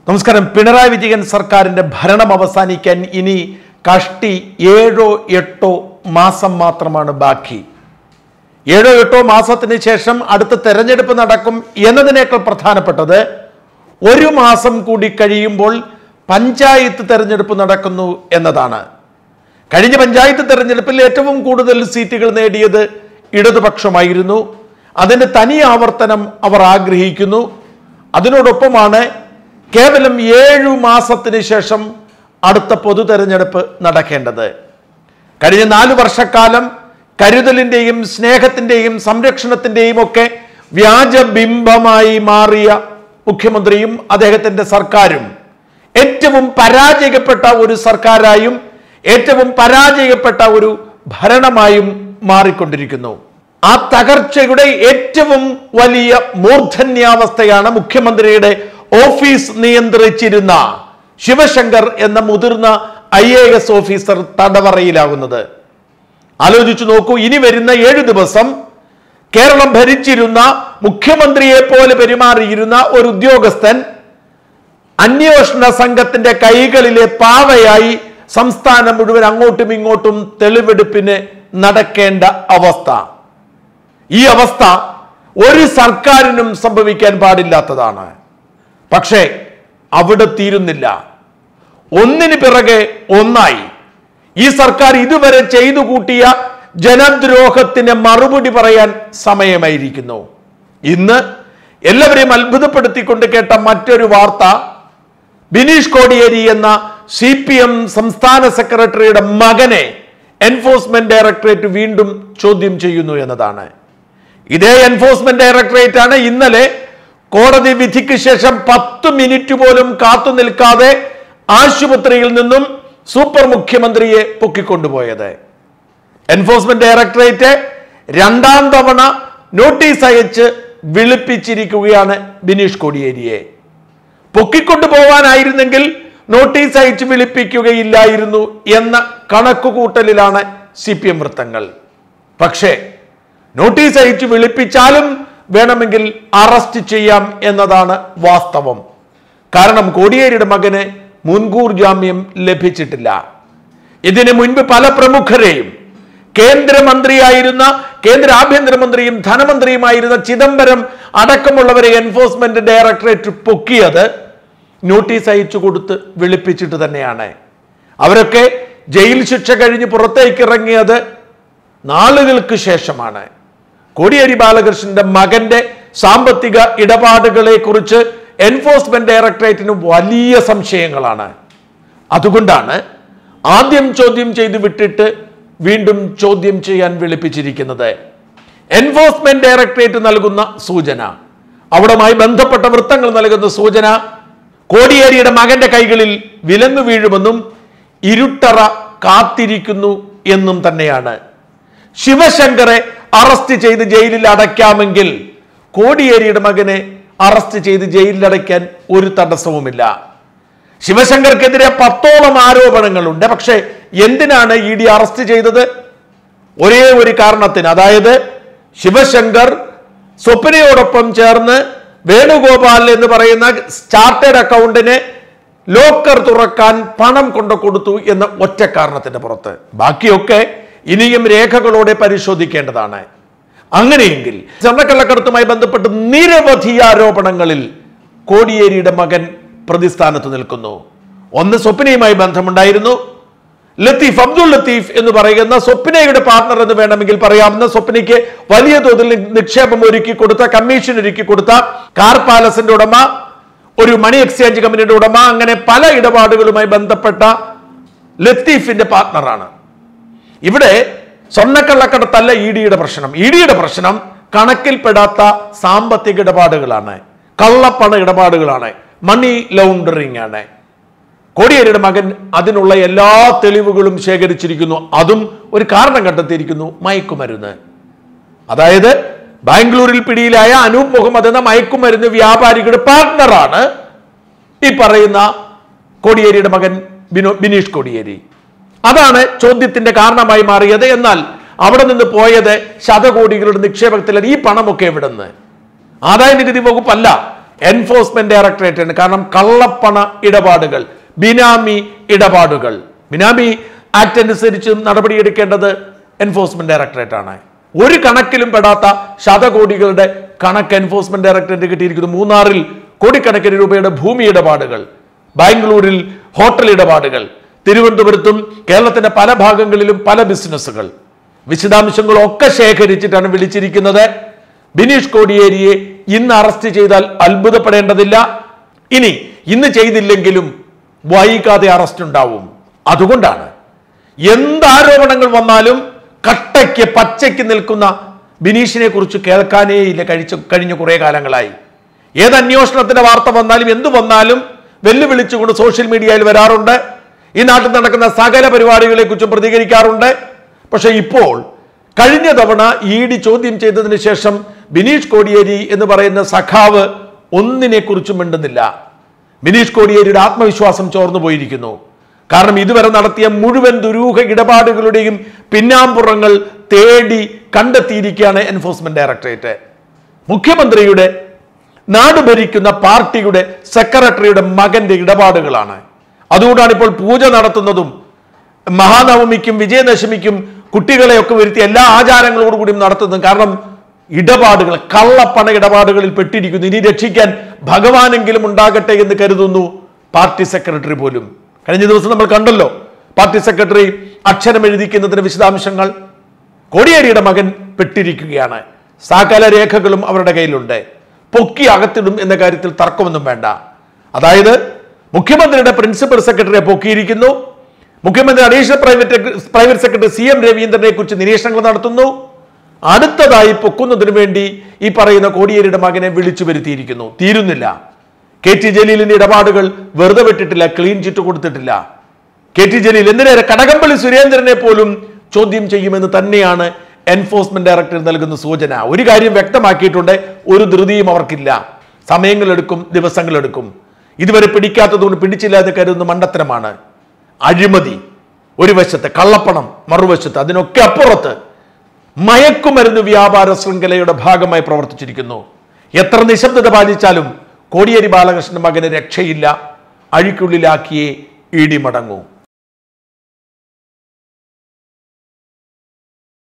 നമസ്കാരം പിണറായി വിജയൻ സർക്കാരിന്റെ ഭരണം അവസാനിക്കാൻ ഇനി കഷ്ടി ഏഴോ എട്ടോ മാസം മാത്രമാണ് ബാക്കി ഏഴോ എട്ടോ മാസത്തിന് ശേഷം അടുത്ത തെരഞ്ഞെടുപ്പ് നടക്കും എന്നതിനേക്കാൾ പ്രധാനപ്പെട്ടത് ഒരു മാസം കൂടി കഴിയുമ്പോൾ പഞ്ചായത്ത് തെരഞ്ഞെടുപ്പ് നടക്കുന്നു എന്നതാണ് കഴിഞ്ഞ പഞ്ചായത്ത് തെരഞ്ഞെടുപ്പിൽ ഏറ്റവും കൂടുതൽ സീറ്റുകൾ നേടിയത് ഇടതുപക്ഷമായിരുന്നു അതിന്റെ തനി ആവർത്തനം അവർ ആഗ്രഹിക്കുന്നു അതിനോടൊപ്പമാണ് കേവലം ഏഴു മാസത്തിന് ശേഷം അടുത്ത പൊതു തെരഞ്ഞെടുപ്പ് നടക്കേണ്ടത് കഴിഞ്ഞ നാല് വർഷക്കാലം കരുതലിന്റെയും സ്നേഹത്തിന്റെയും സംരക്ഷണത്തിന്റെയും ഒക്കെ വ്യാജബിംബമായി മാറിയ മുഖ്യമന്ത്രിയും അദ്ദേഹത്തിന്റെ സർക്കാരും ഏറ്റവും പരാജയപ്പെട്ട ഒരു സർക്കാരായും ഏറ്റവും പരാജയപ്പെട്ട ഒരു ഭരണമായും മാറിക്കൊണ്ടിരിക്കുന്നു ആ തകർച്ചയുടെ ഏറ്റവും വലിയ മൂർധന്യാവസ്ഥയാണ് മുഖ്യമന്ത്രിയുടെ ഓഫീസ് നിയന്ത്രിച്ചിരുന്ന ശിവശങ്കർ എന്ന മുതിർന്ന ഐ എ എസ് ഓഫീസർ തടവറയിലാകുന്നത് ആലോചിച്ചു നോക്കൂ ഇനി വരുന്ന ഏഴു ദിവസം കേരളം ഭരിച്ചിരുന്ന മുഖ്യമന്ത്രിയെ പോലെ പെരുമാറിയിരുന്ന ഒരു ഉദ്യോഗസ്ഥൻ അന്വേഷണ സംഘത്തിന്റെ കൈകളിലെ പാവയായി സംസ്ഥാനം മുഴുവൻ അങ്ങോട്ടും ഇങ്ങോട്ടും തെളിവെടുപ്പിന് നടക്കേണ്ട അവസ്ഥ ഈ അവസ്ഥ ഒരു സർക്കാരിനും സംഭവിക്കാൻ പാടില്ലാത്തതാണ് പക്ഷേ അവിടെ തീരുന്നില്ല ഒന്നിന് പിറകെ ഒന്നായി ഈ സർക്കാർ ഇതുവരെ ചെയ്തു കൂട്ടിയ ജനദ്രോഹത്തിന് മറുപടി പറയാൻ സമയമായിരിക്കുന്നു ഇന്ന് എല്ലാവരെയും അത്ഭുതപ്പെടുത്തിക്കൊണ്ട് കേട്ട മറ്റൊരു വാർത്ത ബിനീഷ് കോടിയേരി എന്ന സി പി എം സംസ്ഥാന സെക്രട്ടറിയുടെ മകനെ എൻഫോഴ്സ്മെന്റ് ഡയറക്ടറേറ്റ് വീണ്ടും ചോദ്യം ചെയ്യുന്നു എന്നതാണ് ഇതേ എൻഫോഴ്സ്മെന്റ് ഡയറക്ടറേറ്റ് ആണ് ഇന്നലെ കോടതി വിധിക്ക് ശേഷം പത്ത് മിനിറ്റ് പോലും കാത്തു നിൽക്കാതെ ആശുപത്രിയിൽ നിന്നും സൂപ്പർ മുഖ്യമന്ത്രിയെ പൊക്കിക്കൊണ്ടുപോയത് എൻഫോഴ്സ്മെന്റ് ഡയറക്ടറേറ്റ് രണ്ടാം തവണ നോട്ടീസ് അയച്ച് വിളിപ്പിച്ചിരിക്കുകയാണ് ബിനീഷ് കോടിയേരിയെ പൊക്കിക്കൊണ്ടുപോകാനായിരുന്നെങ്കിൽ നോട്ടീസ് അയച്ച് വിളിപ്പിക്കുകയില്ലായിരുന്നു എന്ന കണക്കുകൂട്ടലിലാണ് സി പി എം വൃത്തങ്ങൾ പക്ഷേ നോട്ടീസ് അയച്ച് വിളിപ്പിച്ചാലും വേണമെങ്കിൽ അറസ്റ്റ് ചെയ്യാം എന്നതാണ് വാസ്തവം കാരണം കോടിയേരിയുടെ മകന് മുൻകൂർ ജാമ്യം ലഭിച്ചിട്ടില്ല ഇതിനു മുൻപ് പല പ്രമുഖരെയും കേന്ദ്രമന്ത്രിയായിരുന്ന കേന്ദ്ര ആഭ്യന്തരമന്ത്രിയും ധനമന്ത്രിയുമായിരുന്ന ചിദംബരം അടക്കമുള്ളവരെ എൻഫോഴ്സ്മെന്റ് ഡയറക്ടറേറ്റ് പൊക്കിയത് നോട്ടീസ് അയച്ചു കൊടുത്ത് വിളിപ്പിച്ചിട്ട് തന്നെയാണ് അവരൊക്കെ ജയിൽ ശിക്ഷ കഴിഞ്ഞ് പുറത്തേക്ക് ഇറങ്ങിയത് നാളുകൾക്ക് ശേഷമാണ് കോടിയേരി ബാലകൃഷ്ണന്റെ മകന്റെ സാമ്പത്തിക ഇടപാടുകളെ കുറിച്ച് എൻഫോഴ്സ്മെന്റ് ഡയറക്ടറേറ്റിന് വലിയ സംശയങ്ങളാണ് അതുകൊണ്ടാണ് ആദ്യം ചോദ്യം ചെയ്ത് വിട്ടിട്ട് വീണ്ടും ചോദ്യം ചെയ്യാൻ വിളിപ്പിച്ചിരിക്കുന്നത് എൻഫോഴ്സ്മെന്റ് ഡയറക്ടറേറ്റ് നൽകുന്ന സൂചന അവിടുമായി ബന്ധപ്പെട്ട വൃത്തങ്ങൾ നൽകുന്ന സൂചന കോടിയേരിയുടെ മകന്റെ കൈകളിൽ വിലങ്ങു വീഴുമെന്നും ഇരുട്ടറ കാത്തിരിക്കുന്നു എന്നും തന്നെയാണ് ശിവശങ്കറെ അറസ്റ്റ് ചെയ്ത് ജയിലിൽ അടയ്ക്കാമെങ്കിൽ കോടിയേരിയുടെ മകനെ അറസ്റ്റ് ചെയ്ത് ജയിലിൽ അടയ്ക്കാൻ ഒരു തടസ്സവുമില്ല ശിവശങ്കർക്കെതിരെ പത്തോളം ആരോപണങ്ങളുണ്ട് പക്ഷേ എന്തിനാണ് ഇ ഡി അറസ്റ്റ് ചെയ്തത് ഒരേ ഒരു കാരണത്തിന് അതായത് ശിവശങ്കർ സ്വപ്നയോടൊപ്പം ചേർന്ന് വേണുഗോപാൽ എന്ന് പറയുന്ന ചാർട്ടേഡ് അക്കൗണ്ടിന് ലോക്കർ തുറക്കാൻ പണം കൊണ്ടു കൊടുത്തു എന്ന ഒറ്റ കാരണത്തിന്റെ പുറത്ത് ബാക്കിയൊക്കെ ഇനിയും രേഖകളോടെ പരിശോധിക്കേണ്ടതാണ് അങ്ങനെയെങ്കിൽ സ്വർണ്ണക്കള്ളക്കടത്തുമായി ബന്ധപ്പെട്ട് നിരവധി ആരോപണങ്ങളിൽ കോടിയേരിയുടെ മകൻ പ്രതിസ്ഥാനത്ത് നിൽക്കുന്നു ഒന്ന് സ്വപ്നയുമായി ബന്ധമുണ്ടായിരുന്നു ലത്തീഫ് അബ്ദുൾ ലത്തീഫ് എന്ന് പറയുന്ന സ്വപ്നയുടെ പാർട്ണർ എന്ന് വേണമെങ്കിൽ പറയാവുന്ന സ്വപ്നയ്ക്ക് വലിയ തോതിൽ നിക്ഷേപം ഒരുക്കി കൊടുത്ത കമ്മീഷൻ ഒരുക്കി കൊടുത്ത കാർ പാലസിന്റെ ഉടമ ഒരു മണി എക്സ്ചേഞ്ച് കമ്പനിയുടെ ഉടമ അങ്ങനെ പല ഇടപാടുകളുമായി ബന്ധപ്പെട്ട ലത്തീഫിന്റെ പാർട്ണറാണ് ഇവിടെ സ്വർണ്ണക്കള്ളക്കടത്തല്ല ഇ ഡിയുടെ പ്രശ്നം ഇ ഡിയുടെ പ്രശ്നം കണക്കിൽപ്പെടാത്ത സാമ്പത്തിക ഇടപാടുകളാണ് കള്ളപ്പണ ഇടപാടുകളാണ് മണി ലൗണ്ടറിംഗ് ആണ് കോടിയേരിയുടെ മകൻ അതിനുള്ള എല്ലാ തെളിവുകളും ശേഖരിച്ചിരിക്കുന്നു അതും ഒരു കാരണം കണ്ടെത്തിയിരിക്കുന്നു മയക്കുമരുന്ന് അതായത് ബാംഗ്ലൂരിൽ പിടിയിലായ അനൂപ് മുഹമ്മദ് എന്ന മയക്കുമരുന്ന് വ്യാപാരികളുടെ പാർട്ണറാണ് ഈ പറയുന്ന കോടിയേരിയുടെ മകൻ ബിനോ ബിനീഷ് കോടിയേരി അതാണ് ചോദ്യത്തിന്റെ കാരണമായി മാറിയത് എന്നാൽ അവിടെ നിന്ന് പോയത് ശതകോടികളുടെ നിക്ഷേപത്തിൽ ഈ പണമൊക്കെ എവിടെ നിന്ന് ആദായ നികുതി വകുപ്പല്ല എൻഫോഴ്സ്മെന്റ് ഡയറക്ടറേറ്റാണ് കാരണം കള്ളപ്പണ ഇടപാടുകൾ ബിനാമി ഇടപാടുകൾ ബിനാമി ആക്ട് അനുസരിച്ച് നടപടിയെടുക്കേണ്ടത് എൻഫോഴ്സ്മെന്റ് ഡയറക്ടറേറ്റ് ആണ് ഒരു കണക്കിലും പെടാത്ത ശതകോടികളുടെ കണക്ക് എൻഫോഴ്സ്മെന്റ് ഡയറക്ടറേറ്റ് കിട്ടിയിരിക്കുന്നു മൂന്നാറിൽ കോടിക്കണക്കിന് രൂപയുടെ ഭൂമി ഇടപാടുകൾ ബാംഗ്ലൂരിൽ ഹോട്ടൽ ഇടപാടുകൾ തിരുവനന്തപുരത്തും കേരളത്തിന്റെ പല ഭാഗങ്ങളിലും പല ബിസിനസ്സുകൾ വിശദാംശങ്ങളൊക്കെ ശേഖരിച്ചിട്ടാണ് വിളിച്ചിരിക്കുന്നത് ബിനീഷ് കോടിയേരിയെ ഇന്ന് അറസ്റ്റ് ചെയ്താൽ അത്ഭുതപ്പെടേണ്ടതില്ല ഇനി ഇന്ന് ചെയ്തില്ലെങ്കിലും വൈകാതെ അറസ്റ്റ് ഉണ്ടാവും അതുകൊണ്ടാണ് എന്ത് ആരോപണങ്ങൾ വന്നാലും കട്ടയ്ക്ക് പച്ചയ്ക്ക് നിൽക്കുന്ന ബിനീഷിനെ കുറിച്ച് കേൾക്കാനേ ഇല്ല കഴിച്ച കഴിഞ്ഞ കുറെ കാലങ്ങളായി ഏത് അന്വേഷണത്തിന്റെ വാർത്ത വന്നാലും എന്തു വന്നാലും വെല്ലുവിളിച്ചുകൊണ്ട് സോഷ്യൽ മീഡിയയിൽ വരാറുണ്ട് ഈ നാട്ടിൽ നടക്കുന്ന സകല പരിപാടികളെ കുറിച്ചും പ്രതികരിക്കാറുണ്ട് പക്ഷെ ഇപ്പോൾ കഴിഞ്ഞ തവണ ഇ ഡി ചോദ്യം ചെയ്തതിന് ശേഷം ബിനീഷ് കോടിയേരി എന്ന് പറയുന്ന സഖാവ് ഒന്നിനെ കുറിച്ചും മിണ്ടുന്നില്ല ബിനീഷ് കോടിയേരിയുടെ ആത്മവിശ്വാസം ചോർന്നു പോയിരിക്കുന്നു കാരണം ഇതുവരെ നടത്തിയ മുഴുവൻ ദുരൂഹ ഇടപാടുകളുടെയും പിന്നാമ്പുറങ്ങൾ തേടി കണ്ടെത്തിയിരിക്കുകയാണ് എൻഫോഴ്സ്മെന്റ് ഡയറക്ടറേറ്റ് മുഖ്യമന്ത്രിയുടെ നാട് ഭരിക്കുന്ന പാർട്ടിയുടെ സെക്രട്ടറിയുടെ മകന്റെ ഇടപാടുകളാണ് അതുകൊണ്ടാണ് ഇപ്പോൾ പൂജ നടത്തുന്നതും മഹാനവമിക്കും വിജയദശമിക്കും കുട്ടികളെയൊക്കെ വരുത്തി എല്ലാ ആചാരങ്ങളോടുകൂടിയും നടത്തുന്നതും കാരണം ഇടപാടുകൾ കള്ളപ്പണ ഇടപാടുകളിൽ പെട്ടിരിക്കുന്നു ഇനി രക്ഷിക്കാൻ ഭഗവാനെങ്കിലും ഉണ്ടാകട്ടെ എന്ന് കരുതുന്നു പാർട്ടി സെക്രട്ടറി പോലും കഴിഞ്ഞ ദിവസം നമ്മൾ കണ്ടല്ലോ പാർട്ടി സെക്രട്ടറി അക്ഷരം എഴുതിക്കുന്നതിന് വിശദാംശങ്ങൾ കോടിയേരിയുടെ മകൻ പെട്ടിരിക്കുകയാണ് സകല രേഖകളും അവരുടെ കയ്യിലുണ്ട് പൊക്കി അകത്തിടും എന്ന കാര്യത്തിൽ തർക്കമൊന്നും വേണ്ട അതായത് മുഖ്യമന്ത്രിയുടെ പ്രിൻസിപ്പൽ സെക്രട്ടറിയെ പൊക്കിയിരിക്കുന്നു മുഖ്യമന്ത്രി additional private private secretary C M രവീന്ദ്രനെ കുറിച്ച് നിരീക്ഷണങ്ങൾ നടത്തുന്നു അടുത്തതായി പൊക്കുന്നതിന് വേണ്ടി ഈ പറയുന്ന കോടിയേരിയുടെ മകനെ വിളിച്ചു വരുത്തിയിരിക്കുന്നു തീരുന്നില്ല കെ ടി ജലീലിന്റെ ഇടപാടുകൾ വെറുതെ വിട്ടിട്ടില്ല ക്ലീൻ ചിറ്റ് കൊടുത്തിട്ടില്ല കെ ടി ജലീൽ എന്തിനേറെ കടകംപള്ളി സുരേന്ദ്രനെ പോലും ചോദ്യം ചെയ്യുമെന്ന് തന്നെയാണ് എൻഫോഴ്സ്മെന്റ് ഡയറക്ടർ നൽകുന്ന സൂചന ഒരു കാര്യം വ്യക്തമാക്കിയിട്ടുണ്ട് ഒരു ധൃതിയും അവർക്കില്ല സമയങ്ങളെടുക്കും ദിവസങ്ങളെടുക്കും ഇതുവരെ പിടിക്കാത്തതുകൊണ്ട് പിടിച്ചില്ല എന്ന് കരുതുന്ന മണ്ടത്തരമാണ് അഴിമതി ഒരു വശത്ത് കള്ളപ്പണം മറുവശത്ത് അതിനൊക്കെ അപ്പുറത്ത് മയക്കുമരുന്ന് വ്യാപാര ശൃംഖലയുടെ ഭാഗമായി പ്രവർത്തിച്ചിരിക്കുന്നു എത്ര നിശബ്ദത പാലിച്ചാലും കോടിയേരി ബാലകൃഷ്ണൻ മകന് രക്ഷയില്ല അഴിക്കുള്ളിലാക്കിയേ ഇടി മടങ്ങൂ